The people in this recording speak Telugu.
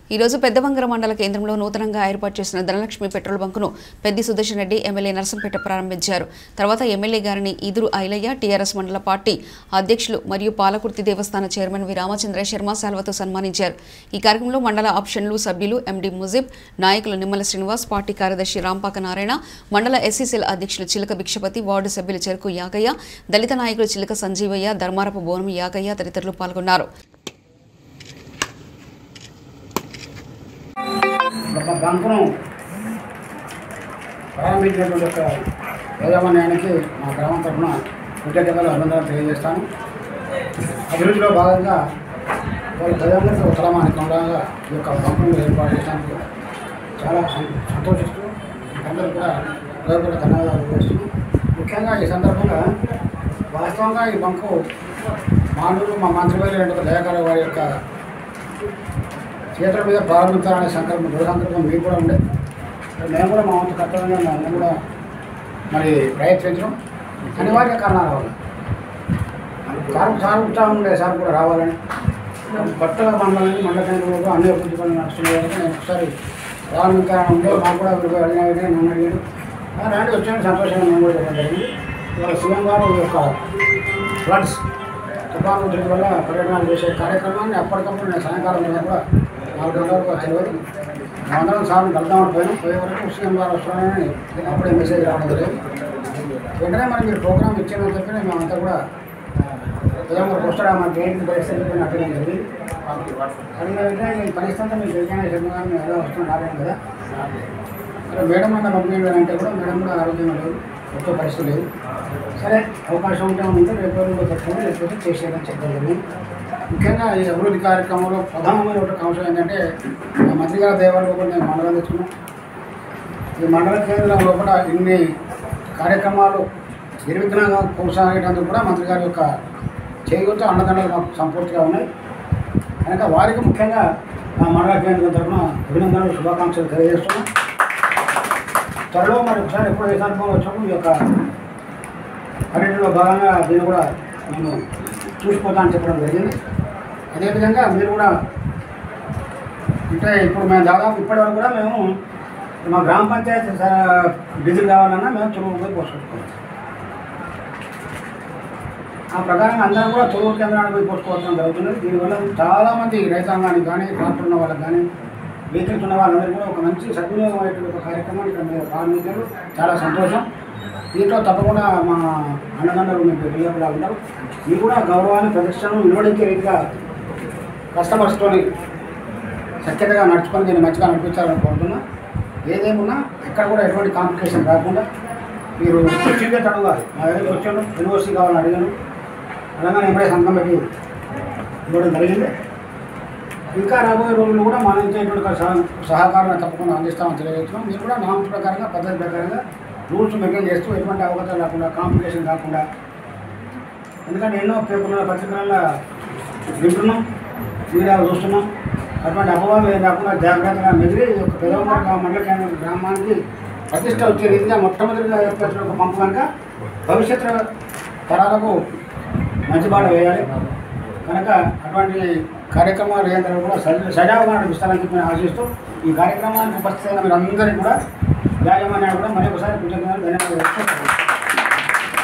ఈ రోజు పెద్దవంగర మండల కేంద్రంలో నూతనంగా ఏర్పాటు చేసిన ధనలక్ష్మి పెట్రోల్ బంకును పెద్ది సుదర్శన్ రెడ్డి ఎమ్మెల్యే నరసంపేట ప్రారంభించారు తర్వాత ఎమ్మెల్యే గారిని ఈదురు ఐలయ్య టీఆర్ఎస్ మండల పార్టీ అధ్యక్షులు మరియు పాలకుర్తి దేవస్థాన చైర్మన్ వి రామచంద్ర శర్మ శాల్వతో సన్మానించారు ఈ కార్యక్రమంలో మండల ఆప్షన్లు సభ్యులు ఎండి ముజిబ్ నాయకులు నిమ్మల శ్రీనివాస్ పార్టీ కార్యదర్శి రాంపాక నారాయణ మండల ఎస్సీసీల అధ్యక్షులు చిలక భిక్షపతి వార్డు సభ్యులు చెరుకు యాగయ్య దళిత నాయకులు చిలక సంజీవయ్య ధర్మారపు బోనం యాగయ్య తదితరులు పాల్గొన్నారు ఒక బంకును ప్రారంభించినటువంటి ఒక యాజమాన్యానికి మా గ్రామం తరఫున కృతజ్ఞతలు అభినందనలు తెలియజేస్తాను అభివృద్ధిలో భాగంగా వాళ్ళ ప్రజలందరికీ ఉత్తరమానికంగా ఈ యొక్క బంకును ఏర్పాటు చేసినందుకు చాలా సం- సంతోషిస్తూ అందరూ కూడా హృదయపూర్వక ధన్యవాదాలు తెలియజేస్తున్నాం ముఖ్యంగా ఈ సందర్భంగా వాస్తవంగా ఈ బంకు మానవులు మా మంత్రివర్యులు దయాకర్ వారి యొక్క చేతుల మీద ప్రారంభించాలనే సంకల్పం దృఢ సంకల్పం మీకు కూడా ఉండే మరి మేము కూడా మా వంతు కర్తవ్యంగా మేము కూడా మరి ప్రయత్నించడం అనివార్య కారణాల వల్ల సార్ సార్ ఉత్సాహం ఉండే సార్ కూడా రావాలని కొత్తగా మండలం మండల కేంద్రంలో అన్ని అభివృద్ధి పనులు నడుస్తున్నాయి కాబట్టి నేను ఒకసారి ప్రారంభించాలని ఉండే మాకు కూడా వీళ్ళు అడిగిన నన్ను అడిగాడు ఆ, రాండి వచ్చాను సంతోషంగా మేము కూడా చెప్పడం జరిగింది ఇవాళ సీఎం గారు ఈ యొక్క ఫ్లడ్స్ తుఫాను ఉధృతి వల్ల పర్యటనలు చేసే కార్యక్రమాన్ని అప్పటికప్పుడు నేను సాయంకాలం మీద కూడా నాలుగు గంటల వరకు తెలియదు మేమందరం సార్లు కలుద్దామని పోయినాం పోయే వరకు సీఎం గారు వస్తున్నారని అప్పుడే మెసేజ్ రావడం జరిగింది వెంటనే మరి మీరు ప్రోగ్రామ్ ఇచ్చామని చెప్పి మేమంతా కూడా ఉదయం వరకు వస్తాడా మా గేట్ పరిస్థితి అట్టడం జరిగింది అడిగిన వెంటనే నేను పరిస్థితి మీకు తెలిసిన శర్మ గారు మేము ఎలా వస్తున్నాం రాలేము కదా మరి మేడం అన్న పంపించడం అంటే కూడా మేడం కూడా ఆరోగ్యం లేదు వచ్చే పరిస్థితి లేదు సరే అవకాశం ఉంటే ఉంటే రేపు రోజుల్లో పెట్టుకుని లేకపోతే చేసేదని చెప్పడం జరిగింది ముఖ్యంగా ఈ అభివృద్ధి కార్యక్రమంలో ప్రధానమైన ఒక అంశం ఏంటంటే మా మంత్రి గారి దేవాలయం లోపల నేను మండలం తెచ్చుకున్నాం ఈ మండల కేంద్రం లోపల ఇన్ని కార్యక్రమాలు నిర్విఘ్నంగా కొనసాగేటందుకు కూడా మంత్రి గారి యొక్క చేయూతో అండదండలు మాకు సంపూర్తిగా ఉన్నాయి కనుక వారికి ముఖ్యంగా మా మండల కేంద్రం తరఫున అభినందనలు శుభాకాంక్షలు తెలియజేస్తున్నాం త్వరలో మరి ఒకసారి ఎప్పుడు ఏ సందర్భంలో వచ్చినప్పుడు ఈ యొక్క పర్యటనలో భాగంగా దీన్ని కూడా నేను చూసిపోతానని చెప్పడం జరిగింది అదేవిధంగా మీరు కూడా అంటే ఇప్పుడు మేము దాదాపు ఇప్పటివరకు కూడా మేము మా గ్రామ పంచాయతీ స- డీజిల్ కావాలన్నా మేము తురుగు పోయి పోసుకుంటున్నాం ఆ ప్రకారం అందరం కూడా తురుగు కేంద్రానికి పోయి పోసుకోవడం జరుగుతున్నది దీనివల్ల చాలామంది రైతాంగానికి కానీ ట్రాక్టర్ ఉన్న వాళ్ళకి కానీ వెహికల్స్ ఉన్న వాళ్ళందరూ కూడా ఒక మంచి సద్వినియోగం అయ్యేటువంటి ఒక కార్యక్రమం ఇక్కడ మీరు ప్రారంభించారు చాలా సంతోషం దీంట్లో తప్పకుండా మా అన్నదండలు మీకు రియబుల్గా ఉంటారు మీరు కూడా గౌరవాన్ని ప్రతిష్టను నిలబడించే రీతిగా కస్టమర్స్తోని సఖ్యతగా నడుచుకొని దీన్ని మంచిగా నడిపించాలని కోరుతున్నా ఏదేమున్నా ఎక్కడ కూడా ఎటువంటి కాంప్లికేషన్ రాకుండా మీరు వచ్చిందే తడగాలి మా దగ్గరికి వచ్చాను యూనివర్సిటీ కావాలని అడిగాను అలాగే ఎప్పుడే సంఘం పెట్టి ఇవ్వడం జరిగింది ఇంకా రాబోయే రోజుల్లో కూడా మా నుంచి ఎటువంటి సహ- సహకారాన్ని తప్పకుండా అందిస్తామని తెలియజేస్తున్నాం మీరు కూడా నామ ప్రకారంగా పద్ధతి ప్రకారంగా రూల్స్ మెయింటైన్ చేస్తూ ఎటువంటి అవకాశాలు రాకుండా కాంప్లికేషన్ రాకుండా ఎందుకంటే ఎన్నో పేపర్ల పత్రికలలో వింటున్నాం మీడియాలో చూస్తున్నాం అటువంటి అపవాదం ఏం రాకుండా జాగ్రత్తగా మెదిలి ఈ యొక్క పెదవంగర మండల కేంద్రం గ్రామానికి ప్రతిష్ట వచ్చే రీతిగా మొట్టమొదటిగా ఏర్పరిచిన ఒక పంపు కనుక భవిష్యత్తు తరాలకు మంచి బాట వేయాలి కనుక అటువంటి కార్యక్రమాలు ఏం కూడా సజ- సజావుగా నడిపిస్తారని చెప్పి నేను ఆశిస్తూ ఈ కార్యక్రమానికి ఉపస్థితి అయిన మీరు అందరికీ కూడా యాజమాన్యాన్ని కూడా మరొకసారి కృతజ్ఞతలు ధన్యవాదాలు